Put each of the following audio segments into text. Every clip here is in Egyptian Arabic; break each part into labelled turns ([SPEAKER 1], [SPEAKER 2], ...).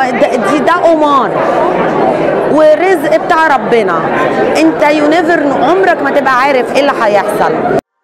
[SPEAKER 1] ده دي ده قمار ورزق بتاع ربنا انت يو نيفر عمرك ما تبقى عارف ايه اللي هيحصل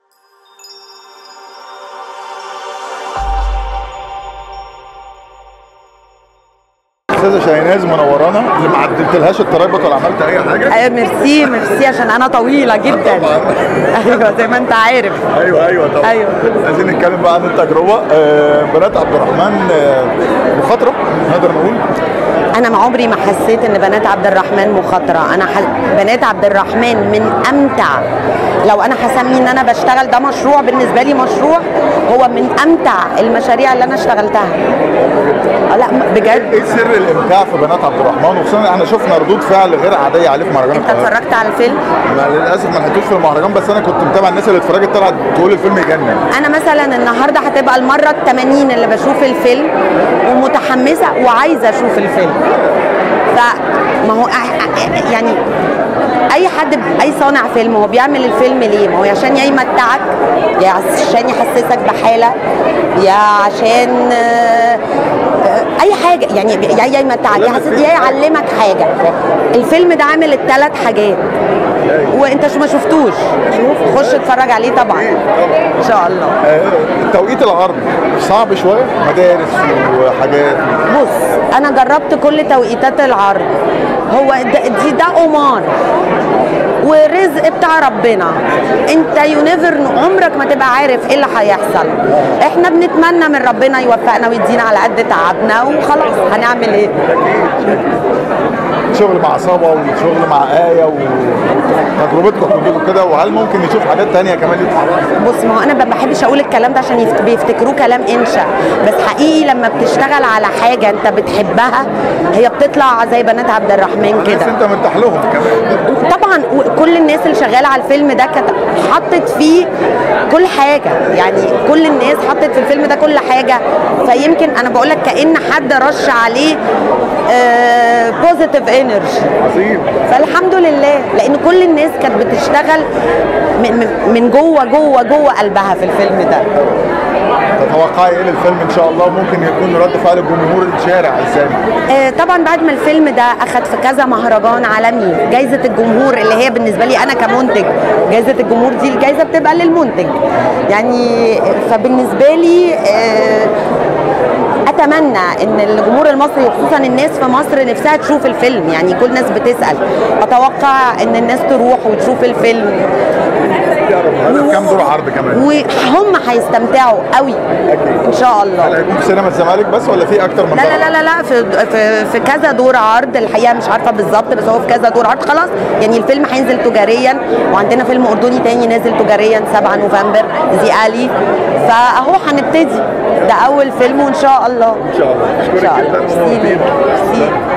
[SPEAKER 2] استاذه شاهيناز منورانا اللي ما عدلتلهاش الترابط ولا عملت اي حاجه
[SPEAKER 1] ايوه ميرسي ميرسي عشان انا طويله جدا
[SPEAKER 2] طبعاً.
[SPEAKER 1] ايوه زي ما انت عارف
[SPEAKER 2] ايوه ايوه طبعا
[SPEAKER 1] أيوة.
[SPEAKER 2] عايزين نتكلم بقى عن التجربه آه، بنات عبد الرحمن آه، مخاطره نقدر نقول
[SPEAKER 1] انا ما عمري ما حسيت ان بنات عبد الرحمن مخاطره انا حل... بنات عبد الرحمن من امتع لو انا هسمي ان انا بشتغل ده مشروع بالنسبه لي مشروع هو من امتع المشاريع اللي انا اشتغلتها آه، لا م- بجد
[SPEAKER 2] ايه سر الامتاع في بنات عبد الرحمن وخصوصا احنا شفنا ردود فعل غير عاديه عليه في مهرجان
[SPEAKER 1] انت
[SPEAKER 2] القاهره
[SPEAKER 1] اتفرجت على الفيلم
[SPEAKER 2] ما للاسف ما لحقتوش في المهرجان بس انا كنت متابع الناس اللي اتفرجت طلعت تقول الفيلم يجنن
[SPEAKER 1] انا مثلا النهارده هتبقى المره ال 80 اللي بشوف الفيلم ومتحمسه وعايزه اشوف الفيلم فما هو أح- أح- يعني اي حد اي صانع فيلم هو بيعمل الفيلم ليه ما هو يا عشان يا يمتعك يا عشان يحسسك بحاله يا عشان آه، آه، اي حاجه يعني يا يا يمتعك يا يحسس- يا يعلمك حاجه الفيلم ده عامل الثلاث حاجات وانت شو ما شفتوش شوف خش اتفرج عليه طبعا ان شاء الله
[SPEAKER 2] آه، توقيت العرض صعب شويه مدارس وحاجات
[SPEAKER 1] بص انا جربت كل توقيتات العرض هو ده دي ده قمار ورزق بتاع ربنا انت يو نيفر عمرك ما تبقى عارف ايه اللي هيحصل احنا بنتمنى من ربنا يوفقنا ويدينا على قد تعبنا وخلاص هنعمل ايه
[SPEAKER 2] شغل مع صبا وشغل مع آية وتجربتكم كلكم كده وهل ممكن نشوف حاجات تانية كمان يطلع
[SPEAKER 1] بص ما هو انا ما بحبش اقول الكلام ده عشان يفت- بيفتكروه كلام انشا بس حقيقي لما بتشتغل على حاجه انت بتحبها هي بتطلع زي بنات عبد الرحمن
[SPEAKER 2] ناس
[SPEAKER 1] كده
[SPEAKER 2] انت مرتاح لهم كمان
[SPEAKER 1] طبعا كل الناس اللي شغاله على الفيلم ده كانت حطت فيه كل حاجه يعني كل الناس حطت في الفيلم ده كل حاجه فيمكن انا بقول لك كان حد رش عليه بوزيتيف انرجي
[SPEAKER 2] عظيم
[SPEAKER 1] فالحمد لله لان كل الناس كانت بتشتغل من من- من جوه جوه جوه قلبها في الفيلم ده
[SPEAKER 2] تتوقعي ايه للفيلم ان شاء الله ممكن يكون رد فعل الجمهور الشارع ازاي
[SPEAKER 1] آه، طبعا بعد ما الفيلم ده اخد في كذا مهرجان عالمي جايزه الجمهور اللي هي بالنسبه لي انا كمنتج جايزه الجمهور دي الجايزه بتبقى للمنتج يعني فبالنسبه لي آه، اتمنى ان الجمهور المصري وخصوصا الناس في مصر نفسها تشوف الفيلم يعني كل الناس بتسال اتوقع ان الناس تروح وتشوف الفيلم
[SPEAKER 2] هذا كام دور عرض كمان
[SPEAKER 1] وهم هيستمتعوا قوي ان شاء الله
[SPEAKER 2] هل هيكون في سينما الزمالك بس ولا في اكتر من
[SPEAKER 1] لا
[SPEAKER 2] طرف؟
[SPEAKER 1] لا لا لا لا في في في كذا دور عرض الحقيقه مش عارفه بالظبط بس هو في كذا دور عرض خلاص يعني الفيلم هينزل تجاريا وعندنا فيلم اردني تاني نازل تجاريا 7 نوفمبر زي الي فاهو هنبتدي ده اول فيلم وان شاء الله
[SPEAKER 2] ان شاء الله
[SPEAKER 1] ان
[SPEAKER 2] اشكرك
[SPEAKER 1] شاء
[SPEAKER 2] جدا
[SPEAKER 1] الله ميرسي
[SPEAKER 2] ونورتينا.
[SPEAKER 1] ميرسي